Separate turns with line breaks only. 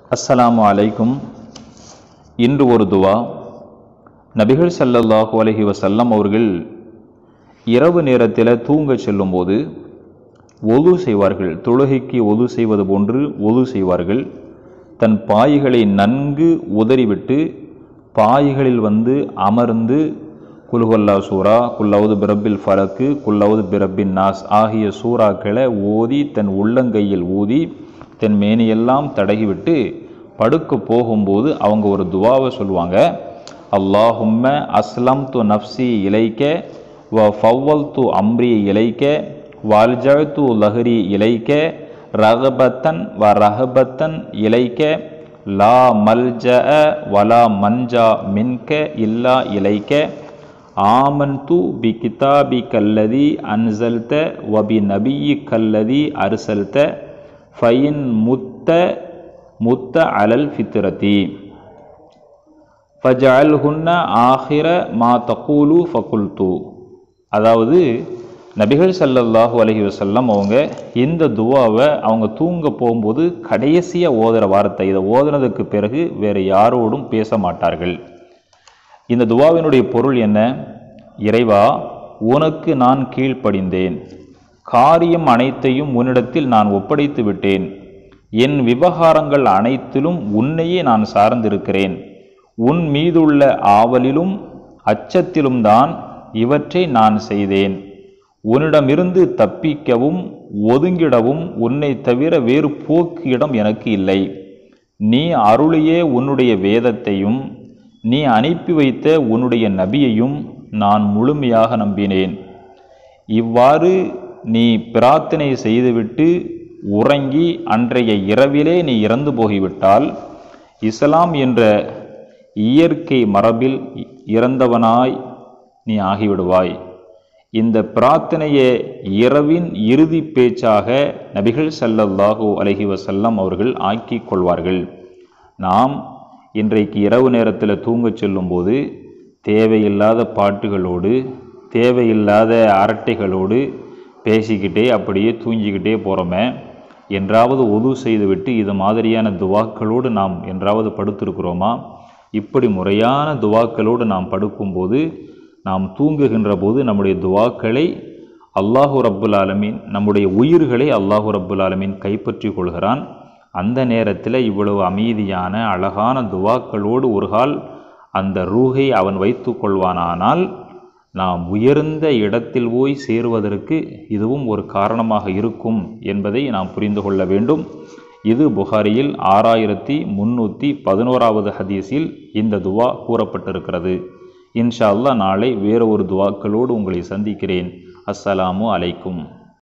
அஸ்ஸலாமு அலைக்கும் இன்று ஒரு துவா நபிகள் ஸல்லல்லாஹு அலைஹி வஸல்லம் அவர்கள் இரவு நேரத்தில் தூங்க செல்லும்போது ஒது செய்வார்கள் தொழுகைக்கு ஒது செய்வது போன்று ஒது செய்வார்கள் தன் பாய்களை நன்கு உதறிவிட்டு பாய்களில் வந்து அமர்ந்து குல்ஹல்லா சூரா குல்லவுது பிரபில் ஃபலக்கு குல்லவுது பிரபின் நாஸ் ஆகிய சூறாக்களை ஓதி தன் உள்ளங்கையில் ஊதி தன் மேனியெல்லாம் தடகிவிட்டு படுக்க போகும்போது அவங்க ஒரு துவாவை சொல்லுவாங்க அல்லாஹும்ம அஸ்லம் து நஃப்சி இலைக்க வ ஃபவ்வல் து அம்ரி இலைக்க வால்ஜழ்து லஹரி இலைக்க ரகபத்தன் வ ரஹபத்தன் இலைக்க லா மல்ஜ வலா மஞ்சா மின்க இல்லா இலைக்க ஆமன்து பி கிதாபி கல்லதி அன்சல்த வபி நபியி கல்லதி அர்சல்த ஃபைன் முத்த முத்த அலல் ஃபித்ரதி ஃபஜஅல்ஹுன்ன ஆஹிர மா தகூலு ஃபகுல்து அதாவது நபிகள் ஸல்லல்லாஹு அலைஹி வஸல்லம் அவங்க இந்த துவாவை அவங்க தூங்க போகும்போது கடைசியாக ஓதுற வார்த்தை இதை ஓதுனதுக்கு பிறகு வேறு யாரோடும் பேச மாட்டார்கள் இந்த துவாவினுடைய பொருள் என்ன இறைவா உனக்கு நான் கீழ்ப்படிந்தேன் காரியம் அனைத்தையும் உன்னிடத்தில் நான் ஒப்படைத்து விட்டேன் என் விவகாரங்கள் அனைத்திலும் உன்னையே நான் சார்ந்திருக்கிறேன் உன் மீதுள்ள ஆவலிலும் அச்சத்திலும் தான் இவற்றை நான் செய்தேன் உன்னிடமிருந்து தப்பிக்கவும் ஒதுங்கிடவும் உன்னை தவிர வேறு போக்கு இடம் எனக்கு இல்லை நீ அருளியே உன்னுடைய வேதத்தையும் நீ அனுப்பி வைத்த உன்னுடைய நபியையும் நான் முழுமையாக நம்பினேன் இவ்வாறு நீ பிரார்த்தனை செய்துவிட்டு உறங்கி அன்றைய இரவிலே நீ இறந்து போகிவிட்டால் இஸ்லாம் என்ற இயற்கை மரபில் இறந்தவனாய் நீ ஆகிவிடுவாய் இந்த பிரார்த்தனையை இரவின் இறுதி பேச்சாக நபிகள் ஸல்லல்லாஹு அலைஹி வஸல்லம் அவர்கள் ஆக்கிக் கொள்வார்கள் நாம் இன்றைக்கு இரவு நேரத்தில் தூங்கச் செல்லும்போது தேவையில்லாத பாட்டுகளோடு தேவையில்லாத அரட்டைகளோடு பேசிக்கிட்டே அப்படியே தூங்கிக்கிட்டே போகிறோமே என்றாவது ஒது செய்துவிட்டு இது மாதிரியான துவாக்களோடு நாம் என்றாவது படுத்திருக்கிறோமா இப்படி முறையான துவாக்களோடு நாம் படுக்கும்போது நாம் தூங்குகின்ற போது நம்முடைய துவாக்களை அல்லாஹு ரப்புல் ஆலமீன் நம்முடைய உயிர்களை அல்லாஹு ரப்புல் ஆலமீன் கைப்பற்றி கொள்கிறான் அந்த நேரத்தில் இவ்வளவு அமைதியான அழகான துவாக்களோடு ஒரு கால் அந்த ரூஹை அவன் வைத்து கொள்வானானால் நாம் உயர்ந்த இடத்தில் போய் சேருவதற்கு இதுவும் ஒரு காரணமாக இருக்கும் என்பதை நாம் புரிந்து கொள்ள வேண்டும் இது புகாரியில் ஆறாயிரத்தி முன்னூற்றி பதினோராவது ஹதீஸில் இந்த துவா கூறப்பட்டிருக்கிறது இன்ஷா அல்லாஹ் நாளை வேறு ஒரு துவாக்களோடு உங்களை சந்திக்கிறேன் அஸ்ஸலாமு அலைக்கும்